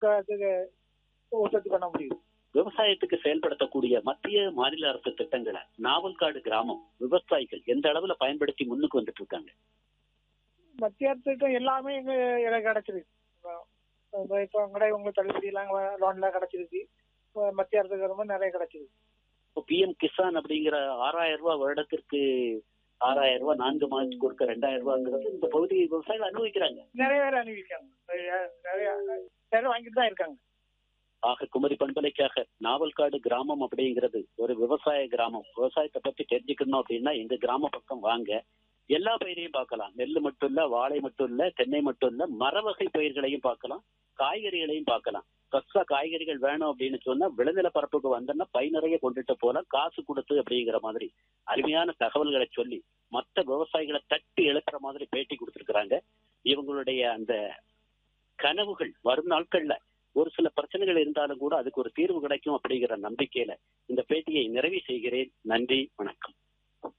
இதுக்கு உற்பத்தி பண்ண முடியும் விவசாயத்துக்கு செயல்படுத்தக்கூடிய மத்திய மாநில அரசு திட்டங்களை நாவல்காடு கிராமம் விவசாயிகள் எந்த அளவுல பயன்படுத்தி முன்னுக்கு வந்துட்டு இருக்காங்க மத்திய அரசுக்கும் எல்லாமே எங்க எனக்கு கிடைச்சிருக்கு இப்போ இப்போ கூட உங்களுக்கு தள்ளுபடி எல்லாம் லோன்ல கிடைச்சிருக்கு இப்போ மத்திய அரசு கவர்மெண்ட் நிறைய கிடைச்சிருக்கு இப்போ பிஎம் கிசான் அப்படிங்கிற ஆறாயிரம் ரூபாய் வருடத்திற்கு ஆறாயிரம் ரூபாய் நான்கு மாதத்துக்கு ஒருக்க ரெண்டாயிரம் ரூபாங்கிறது இந்த பகுதி விவசாயிகள் அனுபவிக்கிறாங்க நிறைய பேர் அனுபவிக்காங்க நிறைய நிறைய பேர் வாங்கிட்டு தான் இருக்காங்க ஆக குமரி பண்பலைக்காக நாவல்காடு கிராமம் அப்படிங்கிறது ஒரு விவசாய கிராமம் விவசாயத்தை பத்தி தெரிஞ்சுக்கணும் அப்படின்னா எங்க கிராம பக்கம் வாங்க எல்லா பயிரையும் பார்க்கலாம் நெல் மட்டும் இல்ல வாழை மட்டும் இல்ல தென்னை மட்டும் இல்ல மர வகை பயிர்களையும் பார்க்கலாம் காய்கறிகளையும் பார்க்கலாம் ஃப்ரெஷ்ஷா காய்கறிகள் வேணும் அப்படின்னு சொன்னா விளைநில பரப்புக்கு வந்தோம்னா பை நிறைய கொண்டுட்டு போல காசு கொடுத்து அப்படிங்கிற மாதிரி அருமையான தகவல்களை சொல்லி மற்ற விவசாயிகளை தட்டி எழுப்புற மாதிரி பேட்டி கொடுத்துருக்காங்க இவங்களுடைய அந்த கனவுகள் வரும் நாட்கள்ல ஒரு சில பிரச்சனைகள் இருந்தாலும் கூட அதுக்கு ஒரு தீர்வு கிடைக்கும் அப்படிங்கிற நம்பிக்கையில இந்த பேட்டியை நிறைவு செய்கிறேன் நன்றி வணக்கம்